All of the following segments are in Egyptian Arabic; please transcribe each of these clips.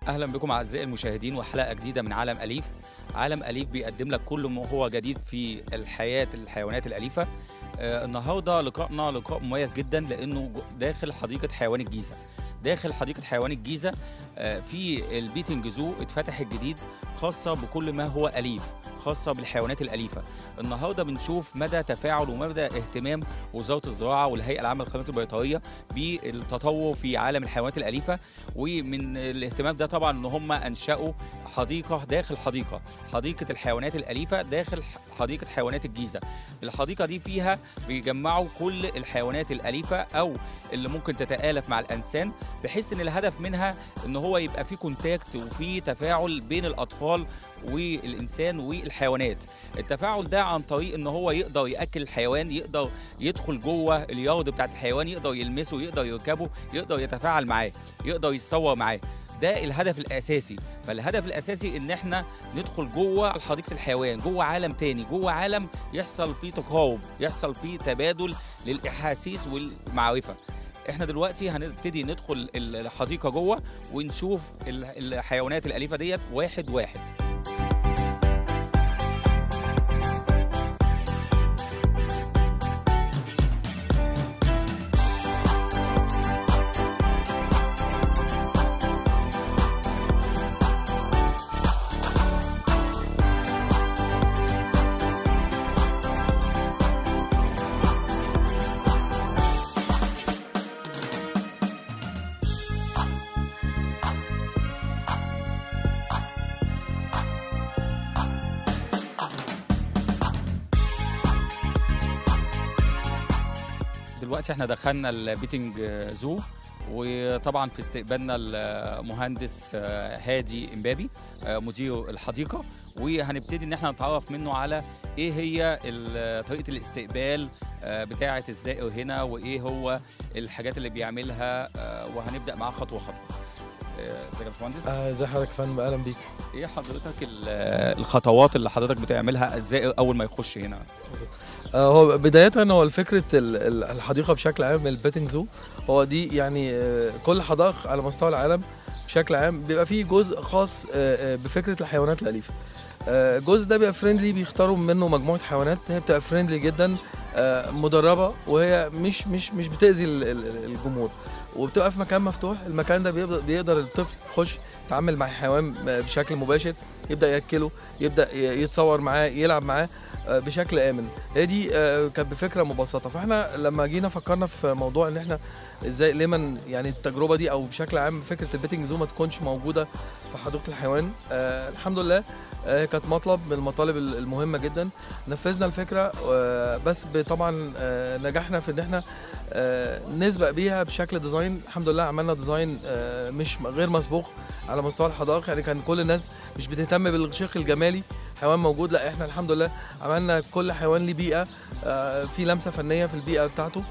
اهلا بكم اعزائي المشاهدين وحلقه جديده من عالم اليف عالم اليف بيقدم لك كل ما هو جديد في الحياه الحيوانات الاليفه آه النهارده لقائنا لقاء مميز جدا لانه جو- داخل حديقه حيوان الجيزه داخل حديقه حيوان الجيزه آه في البيتنج زو اتفتح الجديد خاصه بكل ما هو اليف خاصه بالحيوانات الاليفه النهارده بنشوف مدى تفاعل ومدى اهتمام وزاره الزراعه والهيئه العامه للخدمات البيطريه بالتطور في عالم الحيوانات الاليفه ومن الاهتمام ده طبعا ان هم انشأوا حديقه داخل حديقه حديقه الحيوانات الاليفه داخل ح- حديقه حيوانات الجيزه الحديقه دي فيها بيجمعوا كل الحيوانات الاليفه او اللي ممكن تتآلف مع الانسان بحيث ان الهدف منها ان هو يبقى في كونتاكت وفي تفاعل بين الاطفال والانسان والحيوانات التفاعل ده عن طريق ان هو يقدر ياكل الحيوان يقدر يدخل جوه اليارد بتاعت الحيوان يقدر يلمسه يقدر يركبه يقدر يتفاعل معاه يقدر يتصور معاه ده الهدف الاساسي فالهدف الاساسي ان احنا ندخل جوه حديقه الحيوان جوه عالم تاني جوه عالم يحصل فيه تقارب يحصل فيه تبادل للاحاسيس والمعرفه احنا دلوقتي هنبتدي ندخل الحديقه جوه ونشوف ال- الحيوانات الاليفه ديت واحد واحد دلوقتي احنا دخلنا البيتنج زو وطبعا في استقبالنا المهندس هادي امبابي مدير الحديقه وهنبتدي ان احنا نتعرف منه على ايه هي ال- طريقه الاستقبال بتاعه الزائر هنا وايه هو الحاجات اللي بيعملها وهنبدا معاه خطوه خطوه ازيك يا باشمهندس آه، ازي حضرتك يا فندم اهلا بيك ايه حضرتك ال- الخطوات اللي حضرتك بتعملها الزائر اول ما يخش هنا آه، هو بداية هو الفكرة ال- ال- الحديقة بشكل عام البيتنج زو هو دي يعني آه، كل حدائق على مستوى العالم بشكل عام بيبقى فيه جزء خاص آه، آه، بفكرة الحيوانات الأليفة آه، الجزء ده بيبقى فريندلي بيختاروا منه مجموعة حيوانات هي بتبقى فريندلي جدا آه، مدربة وهي مش مش مش بتأذي ال- ال- الجمهور وبتبقى في مكان مفتوح المكان ده بيقدر, بيقدر الطفل يخش يتعامل مع الحيوان بشكل مباشر يبدا ياكله يبدا ي- يتصور معاه يلعب معاه آه، بشكل امن هي دي آه، كانت بفكره مبسطه فاحنا لما جينا فكرنا في موضوع ان احنا ازاي ليه من يعني التجربه دي او بشكل عام فكره البيتنج زو ما تكونش موجوده في حديقه الحيوان آه الحمد لله آه كانت مطلب من المطالب ال- المهمه جدا نفذنا الفكره آه بس ب- طبعا آه نجحنا في ان احنا آه نسبق بيها بشكل ديزاين الحمد لله عملنا ديزاين آه مش غير مسبوق على مستوى الحدائق يعني كان كل الناس مش بتهتم بالشق الجمالي حيوان موجود لا احنا الحمد لله عملنا كل حيوان ليه بيئه آه، في لمسه فنيه في البيئه بتاعته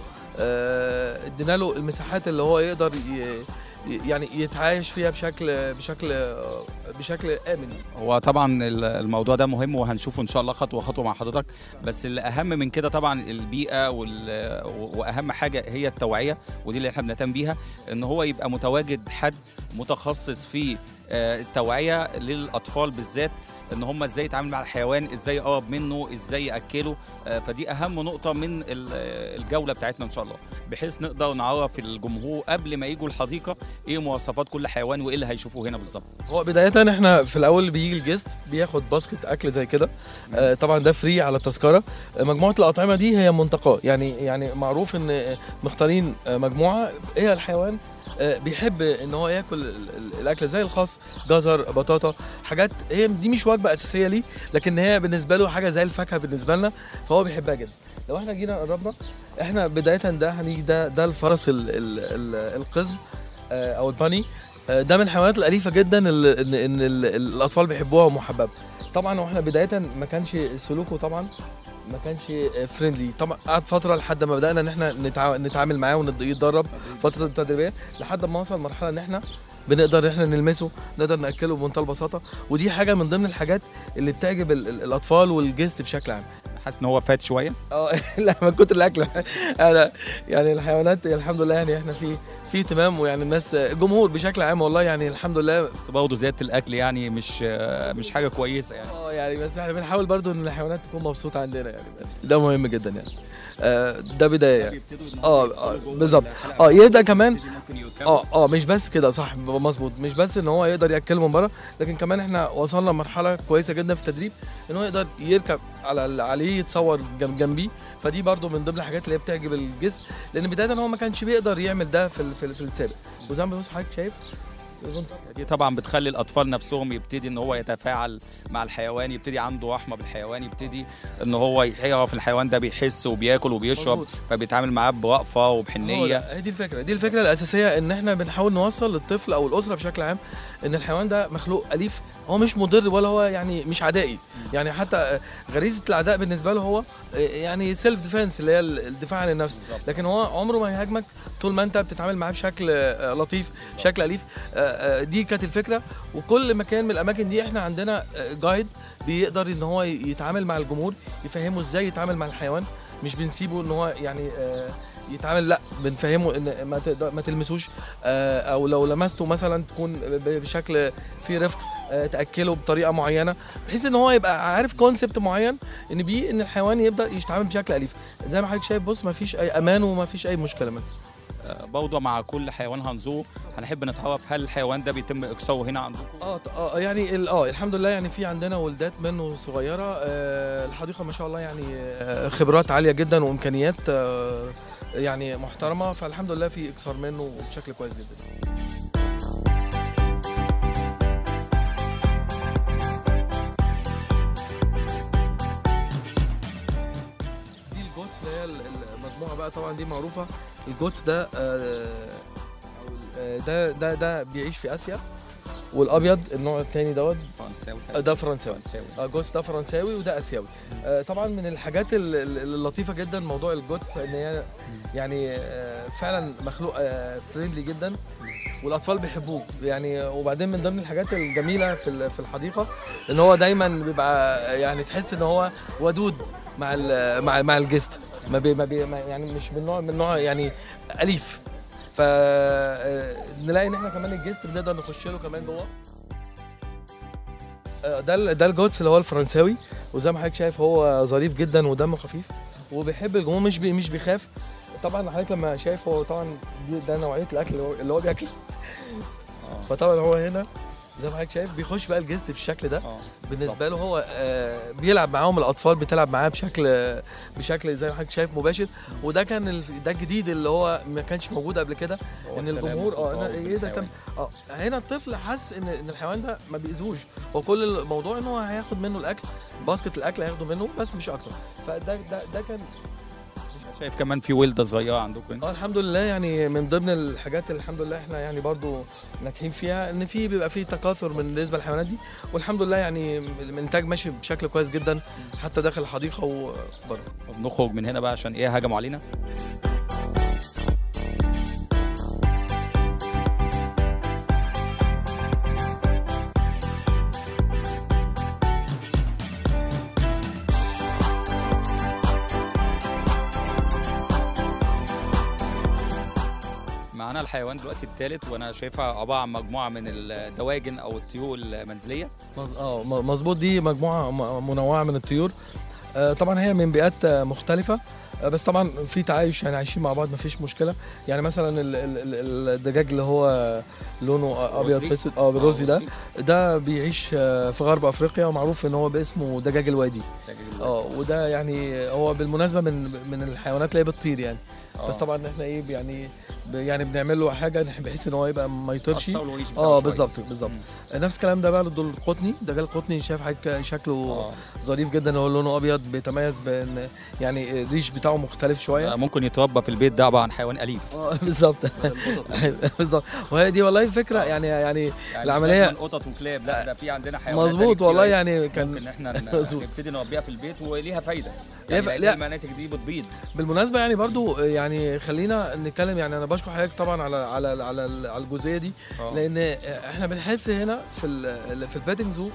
آه، ادينا له المساحات اللي هو يقدر ي- ي- يعني يتعايش فيها بشكل بشكل آه، بشكل امن هو طبعا ال- الموضوع ده مهم وهنشوفه ان شاء الله خطوه خطوه مع حضرتك بس الاهم من كده طبعا البيئه وال- واهم حاجه هي التوعيه ودي اللي احنا بنهتم بيها ان هو يبقى متواجد حد متخصص في آه، التوعيه للاطفال بالذات ان هم ازاي يتعامل مع الحيوان ازاي يقرب منه ازاي ياكله آه، فدي اهم نقطه من ال- الجوله بتاعتنا ان شاء الله بحيث نقدر نعرف الجمهور قبل ما يجوا الحديقه ايه مواصفات كل حيوان وايه اللي هيشوفوه هنا بالظبط هو بداية احنا في الأول اللي بيجي الجست بياخد باسكت أكل زي كده آه طبعا ده فري على التذكرة آه مجموعة الأطعمة دي هي منتقاة يعني يعني معروف إن آه، مختارين آه مجموعة هي الحيوان آه بيحب ان هو ياكل ال- ال- الاكل زي الخس جزر بطاطا حاجات هي دي مش وجبه اساسيه ليه لكن هي بالنسبه له حاجه زي الفاكهه بالنسبه لنا فهو بيحبها جدا لو احنا جينا قربنا احنا بدايه ده هنيجي ده ده الفرس ال ال ال القزم آه، او الباني آه، ده من الحيوانات الاليفه جدا اللي ان, إن ال- ال- الاطفال بيحبوها ومحببه طبعا واحنا بدايه ما كانش سلوكه طبعا ما كانش فريندلي طبعا قعد فتره لحد ما بدانا ان احنا نتع... نتعامل معاه ونتدرب فتره التدريبيه لحد ما وصل مرحله ان احنا بنقدر ان احنا نلمسه نقدر ناكله بمنتهى البساطه ودي حاجه من ضمن الحاجات اللي بتعجب ال- ال- الاطفال والجست بشكل عام حاسس ان هو فات شويه اه لا من كتر الاكل انا يعني الحيوانات الحمد لله يعني احنا في في اهتمام ويعني الناس الجمهور بشكل عام والله يعني الحمد لله بس برضه زياده الاكل يعني مش مش حاجه كويسه يعني اه يعني بس احنا بنحاول برضو ان الحيوانات تكون مبسوطه عندنا يعني ده مهم جدا يعني آه ده بدايه يعني اه آه، بالظبط اه يبدا كمان اه اه مش بس كده صح مظبوط مش بس ان هو يقدر ياكله من بره لكن كمان احنا وصلنا لمرحله كويسه جدا في التدريب ان هو يقدر يركب على اللي عليه يتصور جنب جنبيه فدي برضو من ضمن الحاجات اللي هي بتعجب الجسم لان بدايه هو ما كانش بيقدر يعمل ده في ال- في, ال- في السابق وزي ما بص حضرتك شايف دي طبعا بتخلي الاطفال نفسهم يبتدي ان هو يتفاعل مع الحيوان يبتدي عنده رحمه بالحيوان يبتدي ان هو يعرف الحيوان ده بيحس وبياكل وبيشرب مظبوط. فبيتعامل معاه بوقفه هو وبحنيه ده، هي دي الفكره دي الفكره الاساسيه ان احنا بنحاول نوصل للطفل او الاسره بشكل عام ان الحيوان ده مخلوق اليف هو مش مضر ولا هو يعني مش عدائي يعني حتى غريزه العداء بالنسبه له هو يعني سيلف ديفense اللي هي الدفاع عن النفس بالظبط. لكن هو عمره ما يهاجمك طول ما انت بتتعامل معاه بشكل آه، لطيف شكل اليف آه، آه، دي كانت الفكره وكل مكان من الاماكن دي احنا عندنا جايد بيقدر ان هو يتعامل مع الجمهور يفهمه ازاي يتعامل مع الحيوان مش بنسيبه ان هو يعني آه، يتعامل لا بنفهمه ان ما تقدر- ما تلمسوش آه، او لو لمسته مثلا تكون ب- بشكل فيه رفق آه، تاكله بطريقه معينه بحيث ان هو يبقى عارف كونسبت معين ان بيه ان الحيوان يبدا يتعامل بشكل اليف زي ما حضرتك شايف بص ما فيش اي امان وما فيش اي مشكله منه آه، برضه مع كل حيوان هنزوره هنحب نتعرف هل الحيوان ده بيتم اقصائه هنا عندكم اه ط- اه يعني ال- اه الحمد لله يعني في عندنا ولدات منه صغيره آه الحديقه ما شاء الله يعني آه خبرات عاليه جدا وامكانيات آه يعني محترمه فالحمد لله في اكثار منه بشكل كويس جدا دي الجوتس اللي هي ال- المجموعه بقى طبعا دي معروفه الجوتس ده آه أو ال- آه، ده ده ده بيعيش في اسيا والابيض النوع الثاني دوت فرنساوي آه، ده فرنساوي فرنساوي آه، جوتس ده فرنساوي وده اسيوي آه، طبعا من الحاجات ال- ال- اللطيفه جدا موضوع الجوتس لان هي يعني آه، فعلا مخلوق فريندلي جدا والاطفال بيحبوه يعني وبعدين من ضمن الحاجات الجميله في ال- في الحديقه ان هو دايما بيبقى يعني تحس ان هو ودود مع ال- مع مع الجست ما بي ما بي ما يعني مش من نوع من نوع يعني اليف فنلاقي ان احنا كمان الجست بنقدر نخش له كمان جوه آه، ده ال- ده الجوتس اللي هو الفرنساوي وزي ما حضرتك شايف هو ظريف جدا ودمه خفيف وبيحب الجمهور مش بي مش بيخاف طبعا حضرتك لما شايف هو طبعا دي- ده نوعيه الاكل اللي هو, اللي هو بياكله اه فطبعا هو هنا زي ما حضرتك شايف بيخش بقى الجست بالشكل ده اه بالنسبه له هو آه، بيلعب معاهم الاطفال بتلعب معاه بشكل بشكل زي ما حضرتك شايف مباشر وده كان ال- ده الجديد اللي هو ما كانش موجود قبل كده هو ان التلامس الجمهور اه والتواصل إن- ايه ده بالحيوان. تم اه هنا الطفل حس ان ان الحيوان ده ما بيأذوش هو كل الموضوع ان هو هياخد منه الاكل باسكت الاكل هياخده منه بس مش اكتر فده ده ده كان شايف كمان في ولده صغيره عندكم هنا اه الحمد لله يعني من ضمن الحاجات اللي الحمد لله احنا يعني برضو ناجحين فيها ان في بيبقى في تكاثر بالنسبه للحيوانات دي والحمد لله يعني الانتاج ماشي بشكل كويس جدا حتى داخل الحديقه وبره نخرج من هنا بقى عشان ايه هجموا علينا معانا الحيوان دلوقتي الثالث وانا شايفها عباره عن مجموعه من الدواجن او الطيور المنزليه مز... اه م- مظبوط دي مجموعه م- منوعه من الطيور آه طبعا هي من بيئات آه، مختلفه آه، بس طبعا في تعايش يعني عايشين مع بعض مفيش مشكله يعني مثلا ال- ال- ال- الدجاج اللي هو لونه آه، ابيض رزي؟ في اسود اه بالرزي ده ده بيعيش آه، في غرب افريقيا ومعروف ان هو باسمه دجاج الوادي اه وده يعني هو بالمناسبه من من الحيوانات اللي هي بتطير يعني بس طبعا احنا ايه يعني ب- يعني بنعمل له حاجه بحيث ان هو يبقى ما يطيرش اه بالظبط بالظبط نفس الكلام ده بقى للدول القطني الدجاج القطني شايف حضرتك شكله اه ظريف جدا هو لونه ابيض بيتميز بان يعني الريش بتاعه مختلف شويه ممكن يتربى في البيت ده عباره عن حيوان اليف اه بالظبط بالظبط وهي دي والله فكره يعني يعني يعني العملية- مش لازم قطط وكلاب لا ده في عندنا حيوانات مظبوط تانية والله كتير يعني ممكن كان احنا ن- مظبوط. نبتدي نربيها في البيت وليها فايده ليها يعني ف- لأن لا. المناتج دي بتبيض بالمناسبه يعني برضو يعني خلينا نتكلم يعني انا بشكر حضرتك طبعا على على على على الجزئيه دي آه. لان احنا بنحس هنا في ال في البيتنج زو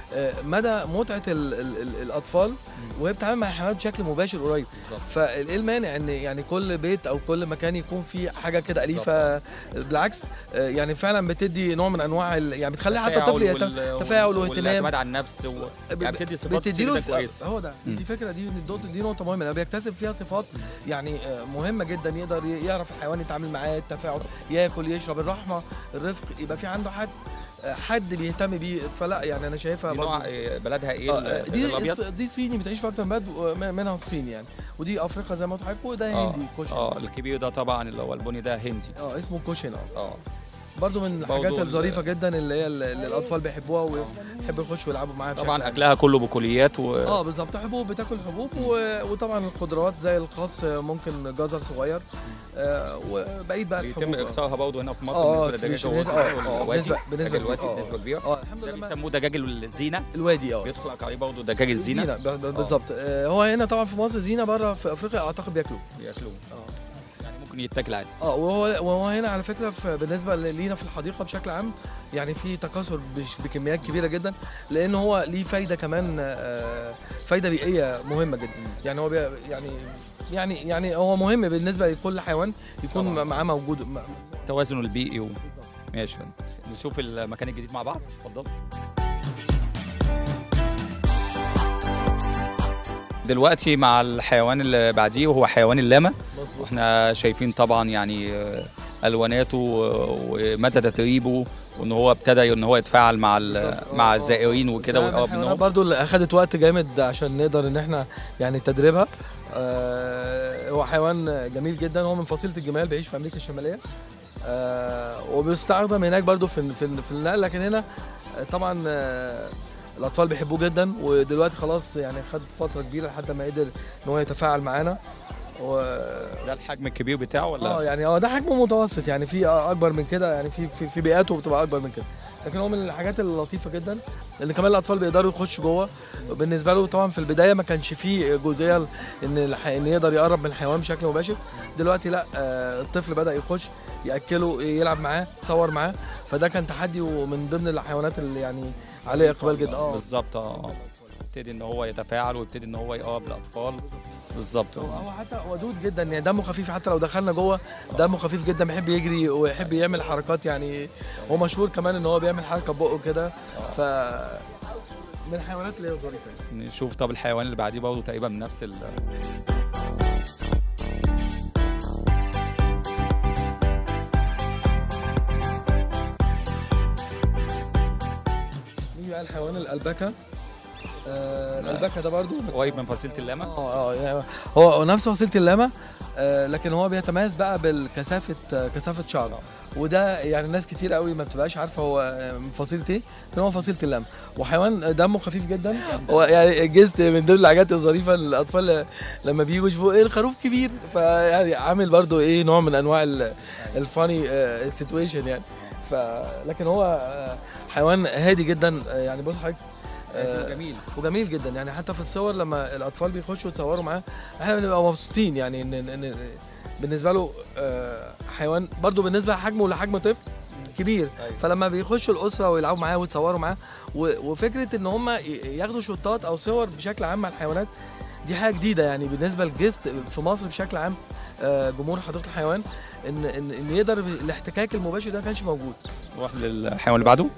آه، مدى متعه ال ال ال الاطفال وهي بتتعامل مع الحيوانات بشكل مباشر قريب بالظبط فايه المانع ان يعني كل بيت او كل مكان يكون فيه حاجه كده اليفه بالعكس آه، يعني فعلا بتدي نوع من انواع ال- يعني بتخلي حتى الطفل يهتم تفاعل واهتمام. والاعتماد على النفس و... يعني بتدي صفات بتدي كتير له جدا كويسه هو ده مم. دي فكره دي دي, دي نقطه مهمه لأنه بيكتسب فيها صفات يعني آه، مهمه جدا يقدر ي- يعرف الحيوان يتعامل معاه التفاعل ياكل يشرب الرحمه الرفق يبقى في عنده حد آه، حد بيهتم بيه فلا يعني انا شايفها دي برضه نوع إيه، بلدها ايه آه، ال- دي الابيض دي صيني بتعيش في اكتر من بلد وم- منها الصين يعني ودي افريقيا زي ما قلت لحضرتك وده اه هندي كوشن اه الكبير ده طبعا اللي هو البني ده هندي اه اسمه كوشن اه اه برضه من الحاجات برضه ال- الظريفه جدا اللي هي اللي الاطفال بيحبوها ويحبوا يخشوا يلعبوا معاها بشكل طبعا عام. اكلها كله بكليات و... اه بالظبط حبوب بتاكل حبوب و... وطبعا الخضروات زي الخاص ممكن جزر صغير آه وبقيه بقى بيتم الحبوب اكسارها برضه هنا في مصر اه بالنسبه للدجاج بالنسبة- الوسطي آه، والوادي بالنسبة- بالنسبة دجاج الوادي آه. بنسبه كبيره اه الحمد ده لله ما- بيسموه دجاج الزينه الوادي اه بيطلق عليه برضه دجاج الزينه زينة ب- ب- بالظبط آه هو هنا طبعا في مصر زينه بره في افريقيا اعتقد بياكلوه بياكلوه اه يعني ممكن يتاكل عادي اه وهو وهو هنا على فكره في بالنسبه لينا في الحديقه بشكل عام يعني في تكاثر بش- بكميات كبيره جدا لان هو ليه فايده كمان آه، فايده بيئيه مهمه جدا يعني هو بي يعني يعني يعني هو مهم بالنسبه لكل حيوان يكون طبعاً. معاه موجود م- التوازن البيئي و... ماشي يا فندم. نشوف المكان الجديد مع بعض اتفضل دلوقتي مع الحيوان اللي بعديه وهو حيوان اللاما مظبوط واحنا شايفين طبعا يعني آه، الواناته و- ومدى تدريبه وان هو ابتدى ان هو يتفاعل مع ال- بالظبط. مع آه، الزائرين آه. وكده ده من ويقرب الحيوانات منهم برضو اللي اخدت وقت جامد عشان نقدر ان احنا يعني تدريبها آه هو حيوان جميل جدا هو من فصيله الجمال بيعيش في امريكا الشماليه آه وبيستخدم هناك برضو في في, في النقل لكن هنا آه، طبعا آه الاطفال بيحبوه جدا ودلوقتي خلاص يعني خد فتره كبيره لحد ما قدر ان هو يتفاعل معانا و ده الحجم الكبير بتاعه ولا اه يعني اه ده حجمه متوسط يعني في اكبر من كده يعني في في, في بيئاته بتبقى اكبر من كده لكن هو من الحاجات اللطيفه جدا لان كمان الاطفال بيقدروا يخشوا جوه بالنسبه له طبعا في البدايه ما كانش فيه جزئيه ان الح... ان يقدر يقرب من الحيوان بشكل مباشر دلوقتي لا آه، الطفل بدا يخش ياكله يلعب معاه يتصور معاه فده كان تحدي ومن ضمن الحيوانات اللي يعني عليه اقبال جدا اه بالظبط اه يبتدي ان هو يتفاعل ويبتدي ان هو يقرب الاطفال بالظبط هو هو حتى ودود جدا يعني دمه خفيف حتى لو دخلنا جوه دمه خفيف جدا بيحب يجري ويحب يعمل حركات يعني هو مشهور كمان ان هو بيعمل حركه بقه كده ف من الحيوانات اللي هي ظريفه يعني. نشوف طب الحيوان اللي بعديه برضه تقريبا من نفس ال نيجي بقى الحيوان الالبكه آه الالبكه ده برضو قريب من فصيله اللاما اه اه يعني هو هو نفس فصيله اللاما آه لكن هو بيتميز بقى بالكثافه آه كثافه شعر وده يعني ناس كتير قوي ما بتبقاش عارفه هو آه، من فصيله ايه لكن هو فصيله اللاما وحيوان دمه خفيف جدا هو يعني جزت من ضمن الحاجات الظريفه إن الاطفال لما بيجوا يشوفوا ايه الخروف كبير فيعني عامل برضو ايه نوع من انواع الفاني سيتويشن يعني ف لكن هو آه، حيوان هادي جدا آه، يعني بص حضرتك آه، جميل وجميل جدا يعني حتى في الصور لما الاطفال بيخشوا يتصوروا معاه احنا بنبقى مبسوطين يعني ان ان إن بالنسبه له آه، حيوان برضو بالنسبه لحجمه لحجم طفل كبير أيوة. فلما بيخشوا الاسره ويلعبوا معاه ويتصوروا معاه و- وفكره ان هم ياخدوا شوطات او صور بشكل عام مع الحيوانات دي حاجه جديده يعني بالنسبه للجست في مصر بشكل عام آه، جمهور حديقه الحيوان ان ان ان يقدر الاحتكاك المباشر ده ما كانش موجود نروح للحيوان اللي بعده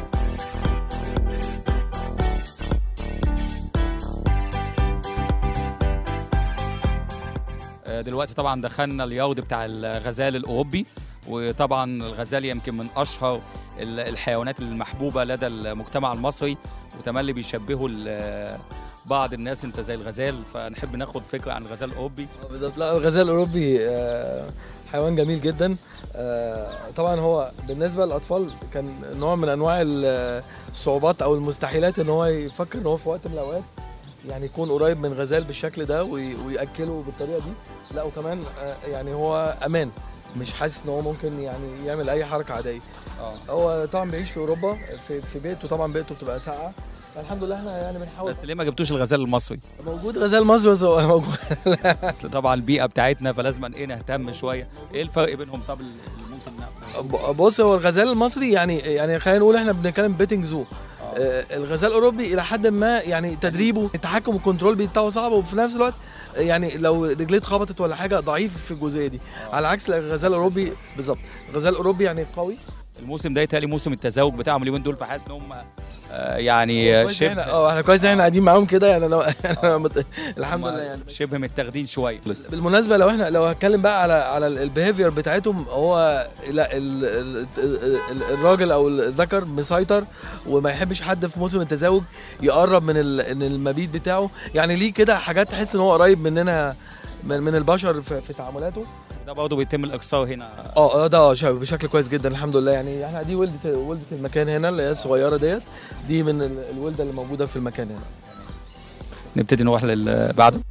آه، دلوقتي طبعا دخلنا الياود بتاع الغزال الاوروبي وطبعا الغزال يمكن من اشهر ال- الحيوانات المحبوبه لدى المجتمع المصري وتملي بيشبهوا ال- بعض الناس انت زي الغزال فنحب ناخد فكره عن الغزال الاوروبي آه، بالظبط لا الغزال الاوروبي آه، حيوان جميل جدا آه، طبعا هو بالنسبه للاطفال كان نوع من انواع ال- الصعوبات او المستحيلات ان هو يفكر ان هو في وقت من الاوقات يعني يكون قريب من غزال بالشكل ده وي- وياكله بالطريقه دي لا وكمان آه، يعني هو امان مش حاسس ان هو ممكن يعني يعمل اي حركه عاديه اه هو طبعا بيعيش في اوروبا في في بيته طبعا بيته بتبقى ساقعه الحمد لله احنا يعني بنحاول بس ليه ما جبتوش الغزال المصري موجود غزال مصري بس هو موجود اصل طبعا البيئه بتاعتنا فلازم ايه نهتم شويه ايه الفرق بينهم طب اللي ممكن نعمل ب- بص هو الغزال المصري يعني يعني خلينا نقول احنا بنتكلم بيتنج زو آه، الغزال الاوروبي الى حد ما يعني تدريبه التحكم والكنترول بتاعه صعب وفي نفس الوقت آه، يعني لو رجليه اتخبطت ولا حاجه ضعيف في الجزئيه دي على عكس الغزال الاوروبي بالظبط الغزال الاوروبي يعني قوي الموسم ده يتهيألي موسم التزاوج بتاعهم اليومين دول فحاسس ان هم آه، يعني كويس شبه احنا اه احنا كويس احنا قاعدين معاهم كده يعني انا أنا مت- الحمد هم لله يعني شبه متاخدين شويه بالمناسبه لو احنا لو هتكلم بقى على على البيهيفير بتاعتهم هو لا ال ال ال الراجل او الذكر مسيطر وما يحبش حد في موسم التزاوج يقرب من ال- من المبيت بتاعه يعني ليه كده حاجات تحس ان هو قريب مننا من, من البشر في, في تعاملاته ده برضه بيتم الاقصاء هنا اه اه ده ش- بشكل كويس جدا الحمد لله يعني احنا دي ولده ولده المكان هنا اللي هي الصغيره ديت دي من ال- الولده اللي موجوده في المكان هنا نبتدي نروح للي بعده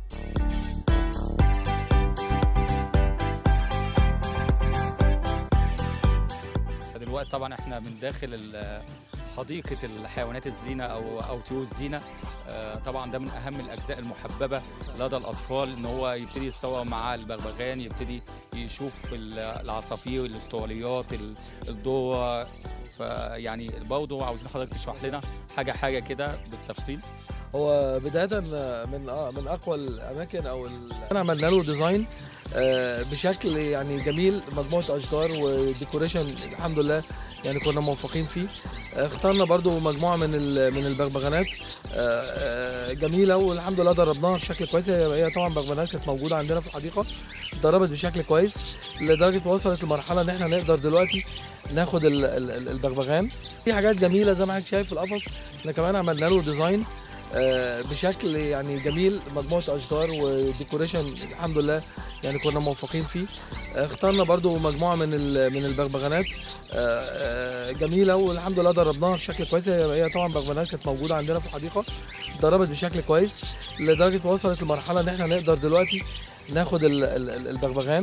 دلوقتي طبعا احنا من داخل ال- حديقة الحيوانات الزينة أو أو طيور الزينة آه، طبعا ده من أهم الأجزاء المحببة لدى الأطفال إن هو يبتدي يتصور مع البغبغان يبتدي يشوف ال- العصافير الاستراليات ال- الذرة فيعني برضه عاوزين حضرتك تشرح لنا حاجة حاجة كده بالتفصيل هو بداية من اه من اقوى الاماكن او ال- انا عملنا له ديزاين آه، بشكل يعني جميل مجموعة اشجار وديكوريشن الحمد لله يعني كنا موفقين فيه آه، اخترنا برضو مجموعة من ال- من البغبغانات آه، آه، جميلة والحمد لله دربناها بشكل كويس هي هي طبعا بغبغانات كانت موجودة عندنا في الحديقة اتدربت بشكل كويس لدرجة وصلت لمرحلة ان احنا نقدر دلوقتي ناخد ال- ال- ال- البغبغان في حاجات جميلة زي ما حضرتك شايف في القفص احنا كمان عملنا له ديزاين آه، بشكل يعني جميل مجموعه اشجار وديكوريشن الحمد لله يعني كنا موفقين فيه آه، اخترنا برضو مجموعه من ال- من البغبغانات آه، آه، جميله والحمد لله دربناها بشكل كويس هي هي طبعا بغبغانات كانت موجوده عندنا في الحديقه اتدربت بشكل كويس لدرجه وصلت لمرحله ان احنا نقدر دلوقتي ناخد ال- ال- ال- البغبغان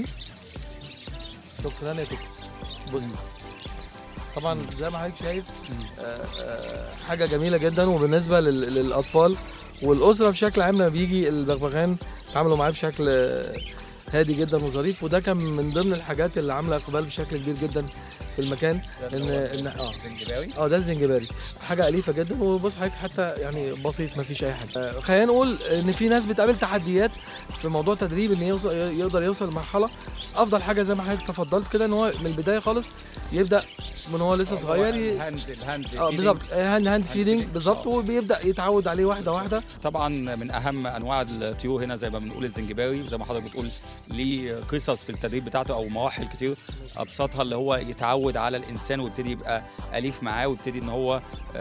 دكتور هاني يا دكتور بص طبعا زي ما حضرتك شايف آه، آه، حاجه جميله جدا وبالنسبه لل- للاطفال والاسره بشكل عام لما بيجي البغبغان تعاملوا معاه بشكل آه، هادي جدا وظريف وده كان من ضمن الحاجات اللي عامله اقبال بشكل كبير جدا في المكان ان ان اه زنجباوي اه ده الزنجباري حاجه اليفه جدا وبص حضرتك حتى يعني بسيط ما فيش اي حاجه آه، خلينا نقول ان في ناس بتقابل تحديات في موضوع تدريب ان يوصل يقدر يوصل لمرحله افضل حاجه زي ما حضرتك تفضلت كده ان هو من البدايه خالص يبدا من هو لسه صغير ي... الهاند الهاند اه feeding. بالظبط هاند هاند فيدنج feeding. بالظبط آه. وبيبدا يتعود عليه واحده واحده طبعا من اهم انواع الطيور هنا زي ما بنقول الزنجباوي وزي ما حضرتك بتقول ليه قصص في التدريب بتاعته او مراحل كتير ابسطها اللي هو يتعود على الانسان ويبتدي يبقى اليف معاه ويبتدي ان هو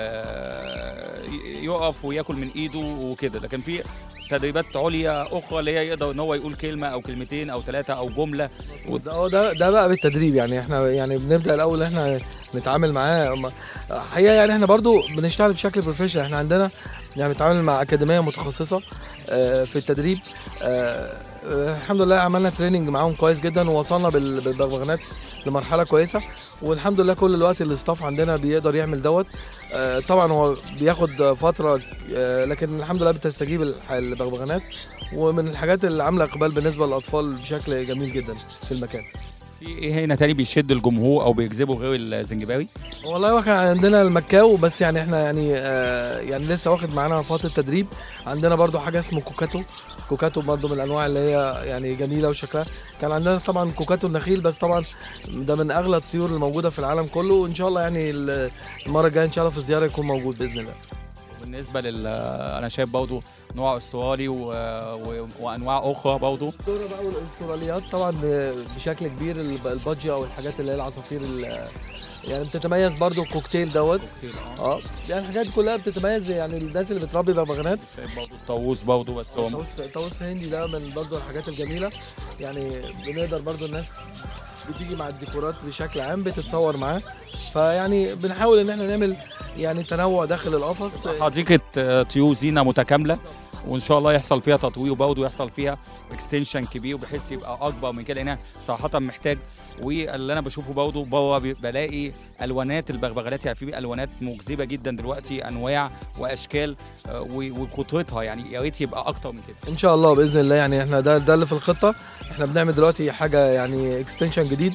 آه، يقف وياكل من ايده وكده لكن في تدريبات عليا اخرى اللي هي يقدر ان هو يقول كلمه او كلمتين او ثلاثه او جمله وده هو ده ده بقى بالتدريب يعني احنا يعني بنبدا الاول احنا نتعامل معاه هم- حقيقه يعني احنا برضو بنشتغل بشكل بروفيشنال احنا عندنا يعني بنتعامل مع اكاديميه متخصصه آه، في التدريب آه، آه، الحمد لله عملنا تريننج معاهم كويس جدا ووصلنا بال- بالبغبغانات لمرحله كويسه والحمد لله كل الوقت الاستاف عندنا بيقدر يعمل دوت آه، طبعا هو بياخد فتره آه، لكن الحمد لله بتستجيب الح- البغبغانات ومن الحاجات اللي عامله اقبال بالنسبه للاطفال بشكل جميل جدا في المكان في ايه هنا تاني بيشد الجمهور او بيجذبه غير الزنجباوي والله هو كان عندنا المكاو بس يعني احنا يعني آه يعني لسه واخد معانا فتره تدريب عندنا برضو حاجه اسمه كوكاتو كوكاتو برضو من الانواع اللي هي يعني جميله وشكلها كان عندنا طبعا كوكاتو النخيل بس طبعا ده من اغلى الطيور الموجوده في العالم كله وان شاء الله يعني ال- المره الجايه ان شاء الله في الزياره يكون موجود باذن الله بالنسبه لل انا شايف برضه نوع استرالي و... و... وانواع اخرى برضه الدورة بقى والاستراليات طبعا بشكل كبير الب- البادجي او الحاجات اللي هي العصافير ال- يعني بتتميز برضو الكوكتيل دوت اه يعني الحاجات كلها بتتميز يعني الناس اللي بتربي بغبغانات شايف برضه الطاووس برضه بس هو طاووس طاووس هندي ده من برضو الحاجات الجميله يعني بنقدر برضو الناس بتيجي مع الديكورات بشكل عام بتتصور معاه فيعني بنحاول ان احنا نعمل يعني تنوع داخل القفص حديقه آه، طيور زينه متكامله وان شاء الله يحصل فيها تطوير برضه يحصل فيها اكستنشن كبير بحيث يبقى اكبر من كده لانها صراحه محتاج واللي انا بشوفه برضه بره بي- بلاقي الوانات البغبغانات يعني في الوانات مجذبه جدا دلوقتي انواع واشكال آه، و- وكترتها يعني يا ريت يبقى اكتر من كده ان شاء الله باذن الله يعني احنا ده ده اللي في الخطه احنا بنعمل دلوقتي حاجه يعني اكستنشن جديد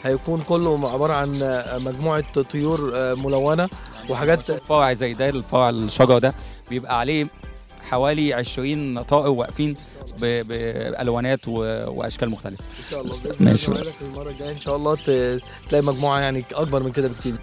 هيكون كله عباره عن آه، مجموعه طيور آه، ملونه وحاجات بشوف فرع زي ده الفرع الشجر ده بيبقى عليه حوالي 20 طائر واقفين ب- بالوانات و- واشكال مختلفه ان شاء الله بإذن ماشي. الله أوعدك المره الجايه ان شاء الله ت- تلاقي مجموعه يعني اكبر من كده بكتير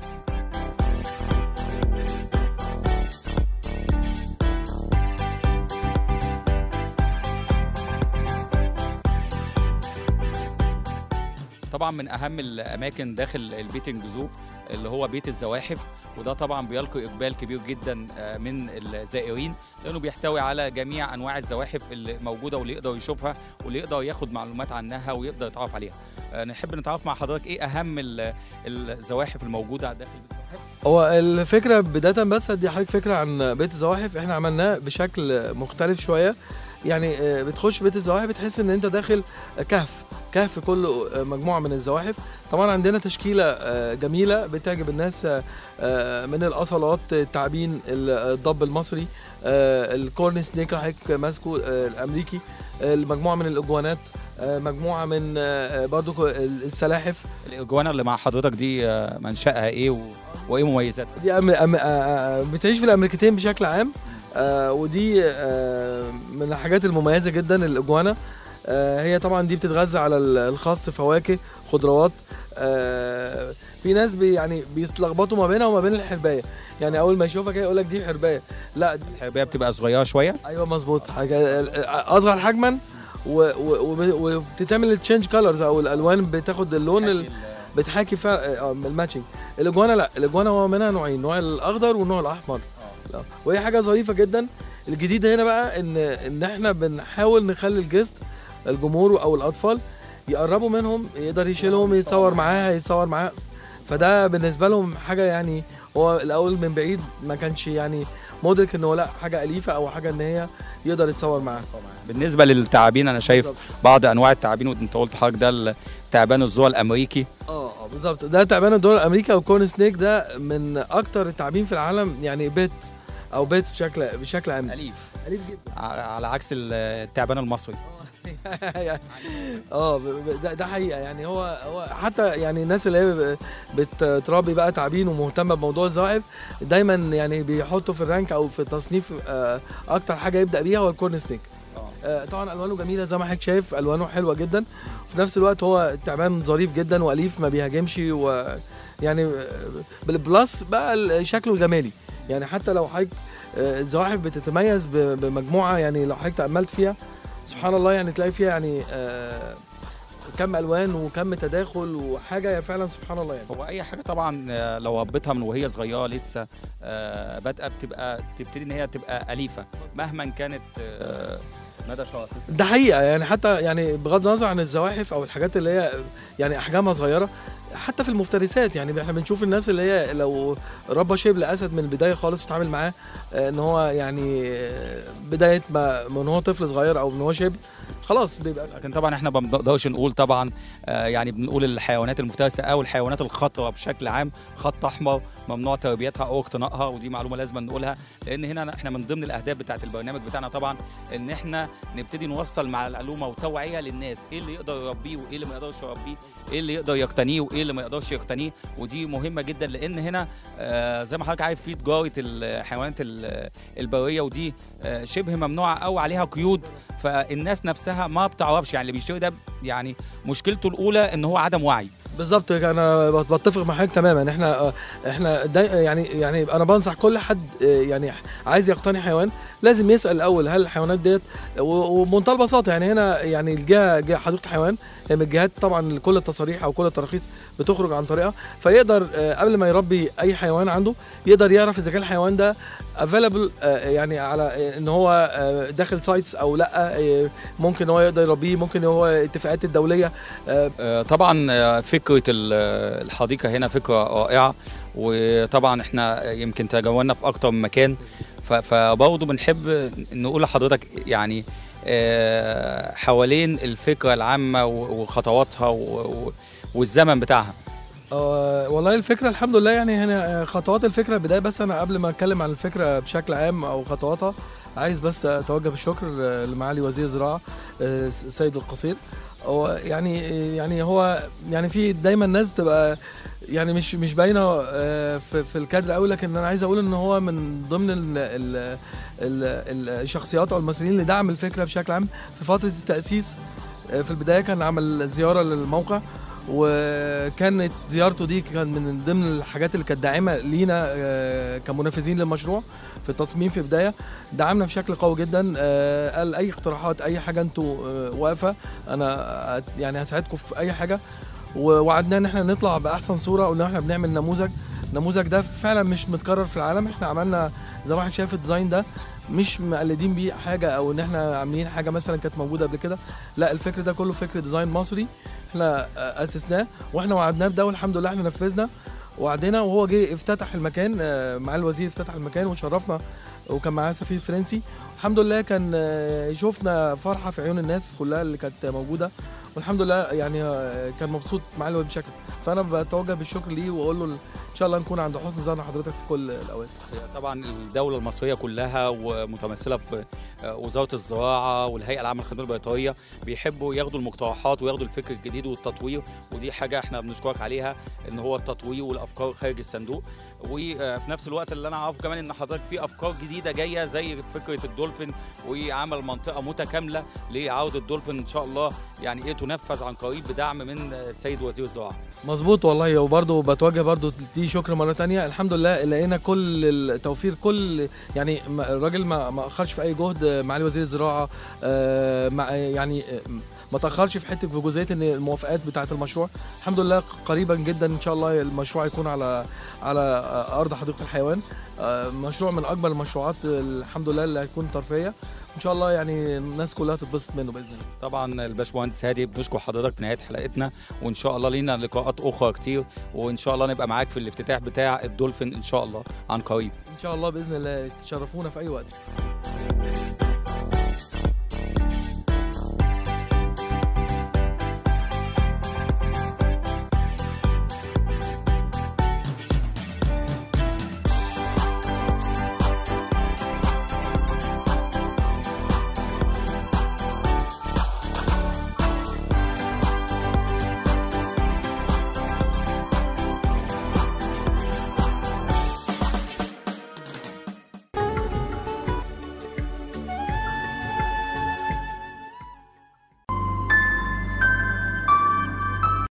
طبعا من اهم الاماكن داخل البيتنج زو اللي هو بيت الزواحف وده طبعا بيلقي اقبال كبير جدا آه، من الزائرين لانه بيحتوي على جميع انواع الزواحف اللي موجوده واللي يقدر يشوفها واللي يقدر ياخد معلومات عنها ويقدر يتعرف عليها آه، نحب نتعرف مع حضرتك ايه اهم ال- الزواحف الموجوده داخل بيت الزواحف هو الفكره بدايه بس ادي حضرتك فكره عن بيت الزواحف احنا عملناه بشكل مختلف شويه يعني آه، بتخش بيت الزواحف بتحس ان انت داخل كهف كهف كله آه، مجموعه من الزواحف طبعا عندنا تشكيله آه، جميله بتعجب الناس آه، آه، من الاصالات التعابين الضب المصري آه، الكورن سنيك اللي حضرتك ماسكه آه، الامريكي آه، المجموعه من الاجوانات آه، مجموعه من آه، برضو السلاحف الاجوانا اللي مع حضرتك دي آه، منشأها ايه و... وايه مميزاتها دي أم... أم... آه، بتعيش في الامريكتين بشكل عام آه ودي آه من الحاجات المميزه جدا الاجوانا آه هي طبعا دي بتتغذى على ال- الخس فواكه خضروات آه في ناس بي يعني بيتلخبطوا ما بينها وما بين الحربايه يعني اول ما يشوفها كده يقول لك دي حربايه لا دي الحربيه بتبقى صغيره شويه ايوه مظبوط حاجه اصغر حجما و- و- و- وبتتعمل التشينج كولرز او الالوان بتاخد اللون ال... بتحاكي فعلا اه الماتشنج الاجوانا لا الاجوانا هو منها نوعين النوع الاخضر والنوع الاحمر لا. وهي حاجه ظريفه جدا الجديد هنا بقى ان ان احنا بنحاول نخلي الجست الجمهور او الاطفال يقربوا منهم يقدر يشيلهم يتصور معاها يتصور معاها فده بالنسبه لهم حاجه يعني هو الاول من بعيد ما كانش يعني مدرك ان هو لا حاجه اليفه او حاجه ان هي يقدر يتصور معاها بالنسبه للتعابين انا شايف بالظبط. بعض انواع التعابين وانت قلت حضرتك ده التعبان الزوا الامريكي اه اه بالظبط ده تعبان الدول الامريكي او كورن سنيك ده من اكتر التعابين في العالم يعني بيت او بيت بشكل بشكل عام اليف اليف جدا ع- على عكس التعبان المصري يعني اه ب- ب- ده, ده حقيقه يعني هو هو حتى يعني الناس اللي هي ب- بتربي بقى تعابين ومهتمه بموضوع الزواحف دايما يعني بيحطوا في الرانك او في التصنيف آه، اكتر حاجه يبدا بيها هو الكورن سنيك آه، طبعا الوانه جميله زي ما حضرتك شايف الوانه حلوه جدا وفي نفس الوقت هو تعبان ظريف جدا واليف ما بيهاجمش ويعني بالبلس بقى ال- شكله جمالي يعني حتى لو حضرتك آه، الزواحف بتتميز ب- بمجموعه يعني لو حضرتك تاملت فيها سبحان الله يعني تلاقي فيها يعني آه، كم الوان وكم تداخل وحاجه فعلا سبحان الله يعني هو اي حاجه طبعا آه، لو ربيتها من وهي صغيره لسه آه، بادئه بتبقى تبتدي ان هي تبقى اليفه مهما كانت آه، مدى شراستها ده حقيقه يعني حتى يعني بغض النظر عن الزواحف او الحاجات اللي هي يعني احجامها صغيره حتى في المفترسات يعني احنا بنشوف الناس اللي هي لو ربى شبل اسد من البدايه خالص وتعامل معاه آه، ان هو يعني آه، بدايه ما من هو طفل صغير او من هو شبل خلاص بيبقى لكن طبعا احنا ما بنقدرش نقول طبعا آه، يعني بنقول الحيوانات المفترسه او الحيوانات الخطره بشكل عام خط احمر ممنوع تربيتها او اقتنائها ودي معلومه لازم نقولها لان هنا احنا من ضمن الاهداف بتاعه البرنامج بتاعنا طبعا ان احنا نبتدي نوصل معلومه وتوعيه للناس ايه اللي يقدر يربيه وايه اللي ما يقدرش يربيه ايه اللي يقدر يقتنيه وايه اللي ما يقدرش يقتنيه ودي مهمه جدا لان هنا آه، زي ما حضرتك عارف في تجاره الحيوانات ال- البريه ودي آه، شبه ممنوعه او عليها قيود فالناس نفسها ما بتعرفش يعني اللي بيشتري ده يعني مشكلته الاولى ان هو عدم وعي بالظبط انا بتفق مع حضرتك تماما احنا آه، احنا دا يعني يعني انا بنصح كل حد آه، يعني عايز يقتني حيوان لازم يسال الاول هل الحيوانات ديت و- وبمنتهى البساطه يعني هنا يعني الجهه جهه حديقه حيوان هي من الجهات طبعا كل التصاريح او كل التراخيص بتخرج عن طريقها فيقدر آه، قبل ما يربي اي حيوان عنده يقدر يعرف اذا كان الحيوان ده افيلبل يعني على آه، ان هو آه، داخل سايتس او لا آه، ممكن هو يقدر يربيه ممكن هو الاتفاقات الدوليه آه، آه، طبعا آه، فكره ال- الحديقه هنا فكره رائعه وطبعا احنا يمكن تجولنا في اكتر من مكان ف- فبرضه بنحب نقول لحضرتك يعني آه، حوالين الفكره العامه و- وخطواتها و- و- والزمن بتاعها آه والله الفكره الحمد لله يعني هنا آه، خطوات الفكره بدايه بس انا قبل ما اتكلم عن الفكره بشكل عام او خطواتها عايز بس اتوجه بالشكر لمعالي وزير الزراعه آه، السيد القصير هو يعني يعني هو يعني في دايما ناس بتبقى يعني مش مش باينه آه، في في الكادر قوي لكن انا عايز اقول ان هو من ضمن ال ال ال الشخصيات او الممثلين اللي دعم الفكره بشكل عام في فتره التاسيس آه، في البدايه كان عمل زياره للموقع وكانت زيارته دي كان من ضمن الحاجات اللي كانت داعمه لينا آه، كمنفذين للمشروع في التصميم في بدايه دعمنا بشكل قوي جدا آه، قال اي اقتراحات اي حاجه انتوا آه، واقفه انا هت- يعني هساعدكم في اي حاجه ووعدنا ان احنا نطلع باحسن صوره وان احنا بنعمل نموذج النموذج ده فعلا مش متكرر في العالم احنا عملنا زي ما حضرتك شايف الديزاين ده مش مقلدين بيه حاجه او ان احنا عاملين حاجه مثلا كانت موجوده قبل كده لا الفكر ده كله فكر ديزاين مصري احنا آه، اسسناه واحنا وعدناه بده والحمد لله احنا نفذنا وعدينا وهو جه افتتح المكان آه، مع الوزير افتتح المكان وشرفنا وكان معاه سفير فرنسي الحمد لله كان آه، شفنا فرحه في عيون الناس كلها اللي كانت موجوده والحمد لله يعني آه، كان مبسوط معاه بشكل فانا بتوجه بالشكر ليه واقول له ان شاء الله نكون عند حسن ظن حضرتك في كل الاوقات طبعا الدولة المصرية كلها ومتمثلة في وزارة الزراعة والهيئة العامة للخدمات البيطرية بيحبوا ياخدوا المقترحات وياخدوا الفكر الجديد والتطوير ودي حاجة احنا بنشكرك عليها ان هو التطوير والافكار خارج الصندوق وفي نفس الوقت اللي انا اعرفه كمان ان حضرتك في افكار جديدة جاية زي فكرة الدولفين وعمل منطقة متكاملة لعودة الدولفين ان شاء الله يعني ايه تنفذ عن قريب بدعم من السيد وزير الزراعة مظبوط والله وبرضه بتوجه برضه دي شكر مره تانية الحمد لله لقينا كل التوفير كل يعني ما- الراجل ما ما اخرش في اي جهد معالي وزير الزراعه آه، مع يعني آه، ما تاخرش في حته في جزئيه ان الموافقات بتاعه المشروع الحمد لله قريبا جدا ان شاء الله المشروع يكون على على ارض حديقه الحيوان آه، مشروع من اكبر المشروعات الحمد لله اللي هتكون ترفيهيه ان شاء الله يعني الناس كلها تتبسط منه باذن الله طبعا الباشمهندس هادي بنشكر حضرتك في نهايه حلقتنا وان شاء الله لينا لقاءات اخرى كتير وان شاء الله نبقى معاك في الافتتاح بتاع الدولفين ان شاء الله عن قريب ان شاء الله باذن الله تشرفونا في اي وقت